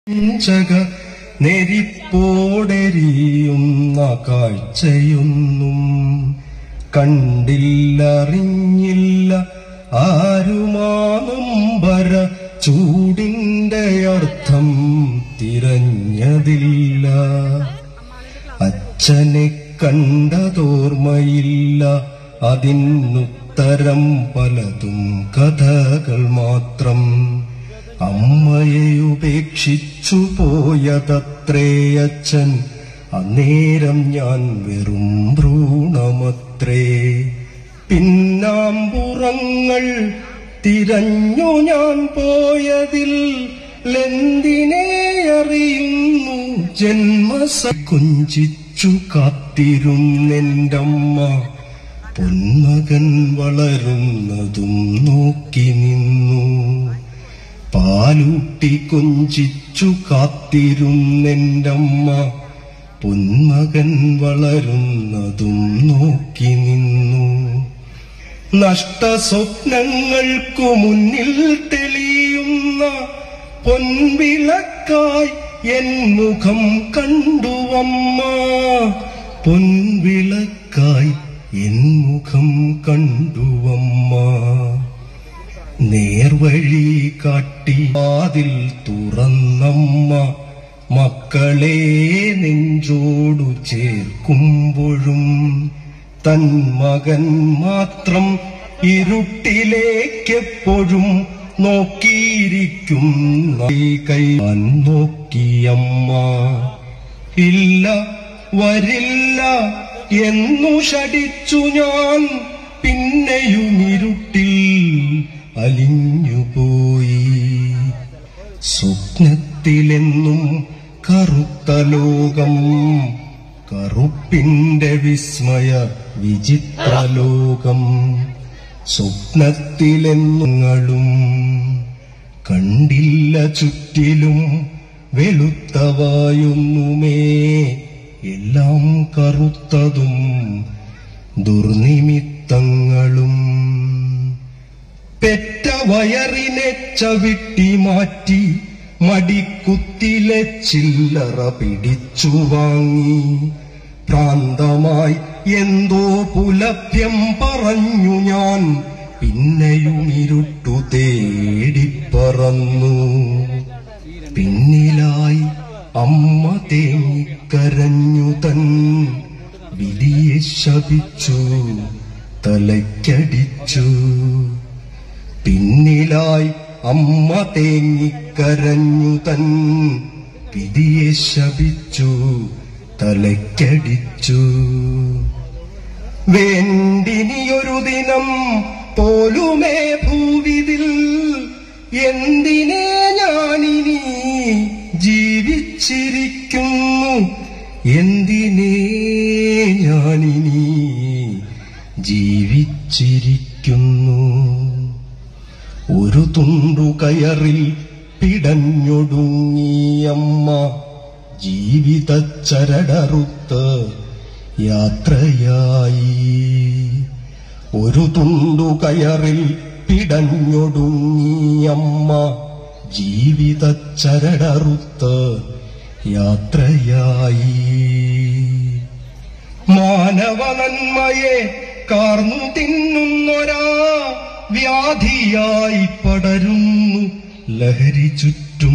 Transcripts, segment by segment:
ചക നെരിപ്പോടെരിയുന്ന കാഴ്ചയൊന്നും കണ്ടില്ലറിഞ്ഞില്ല ആരുമാനമ്പര ചൂടിന്റെ അർത്ഥം തിരഞ്ഞതില്ല അച്ഛനെ കണ്ടതോർമ്മയില്ല അതിനുത്തരം പലതും കഥകൾ മാത്രം അമ്മയെ ഉപേക്ഷിച്ചു പോയതത്രേ അച്ഛൻ അന്നേരം ഞാൻ വെറും ഭ്രൂണമത്രേ പിന്നാമ്പുറങ്ങൾ തിരഞ്ഞു ഞാൻ പോയതിൽ ലെന്തിനെ അറിയുന്നു ജന്മസ കുഞ്ചിച്ചു കാത്തിരുന്നെൻ്റമ്മ പൊന്മകൻ വളരുന്നതും നോക്കി നിന്നു പാലൂട്ടി കൊഞ്ചിച്ചു കാത്തിരുന്നെൻ്റമ്മ പൊന്മകൻ വളരുന്നതും നോക്കി നിന്നു നഷ്ടസ്വപ്നങ്ങൾക്കു മുന്നിൽ തെളിയുന്ന പൊൻവിളക്കായി എൻ മുഖം കണ്ടുവമ്മ പൊൻവിളക്കായി എൻ മുഖം കണ്ടുവമ്മ നേർവഴി കാട്ടി വാതിൽ തുറന്നമ്മ മക്കളെ നെഞ്ചോടു ചേർക്കുമ്പോഴും തൻ മകൻ മാത്രം ഇരുട്ടിലേക്കെപ്പോഴും നോക്കിയിരിക്കും കൈ നോക്കിയമ്മ ഇല്ല വരില്ല എന്നു ഷടിച്ചു ഞാൻ പിന്നെയും ഇരുട്ടിൽ അലിഞ്ഞുപോയി സ്വപ്നത്തിലെന്നും കറുത്ത ലോകം കറുപ്പിന്റെ വിസ്മയ വിചിത്ര ലോകം സ്വപ്നത്തിലെന്നുങ്ങളും കണ്ടില്ല ചുറ്റിലും വെളുത്തവായൊന്നുമേ എല്ലാം കറുത്തതും ദുർനിമിത്തങ്ങളും പെറ്റ വയറിനെ ചവിട്ടി മാറ്റി മടിക്കുത്തിലെ ചില്ലറ പിടിച്ചു വാങ്ങി പ്രാന്തമായി എന്തോ പുലഭ്യം പറഞ്ഞു ഞാൻ പിന്നെയും ഇരുട്ടു തേടിപ്പറന്നു പിന്നിലായി അമ്മ തേങ്ങിക്കരഞ്ഞു തൻ വിധിയെ ശപിച്ചു തലയ്ക്കടിച്ചു പിന്നിലായി അമ്മ തേങ്ങിക്കരഞ്ഞു തൻ വിധിയെ ശപിച്ചു തലയ്ക്കടിച്ചു വേണ്ടിനിയൊരു ദിനം പോലുമേ ഭൂവിതിൽ എന്തിനെ ഞാനിനി ജീവിച്ചിരിക്കുന്നു എന്തിനെ ഞാനിനി ജീവിച്ചിരിക്കുന്നു ഒരു തുണ്ടു കയറിൽ പിടഞ്ഞൊടുങ്ങിയമ്മ ജീവിത ചരടറുത്ത് യാത്രയായി ഒരു തുണ്ടു കയറിൽ പിടഞ്ഞൊടുങ്ങിയമ്മ ജീവിത ചരടറുത്ത് യാത്രയായി മാനവ നന്മയെ കാർന്നു തിന്നുന്നൊരാ വ്യാധിയായി പടരുന്നു ലഹരി ചുറ്റും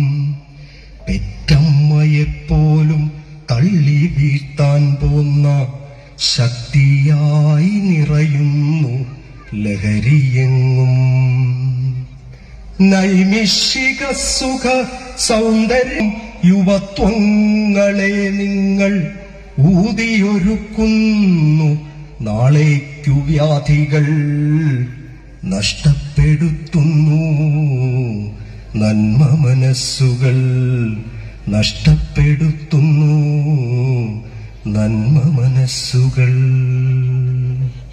പെറ്റമ്മയെപ്പോലും തള്ളി വീഴ്ത്താൻ പോന്ന ശക്തിയായി നിറയുന്നു ലഹരിയെങ്ങും നൈമിഷിക സുഖ സൗന്ദര്യം യുവത്വങ്ങളെ നിങ്ങൾ ഊതിയൊരുക്കുന്നു നാളേക്കു വ്യാധികൾ നഷ്ടപ്പെടുത്തുന്നു നന്മ മനസ്സുകൾ നഷ്ടപ്പെടുത്തുന്നു നന്മ മനസ്സുകൾ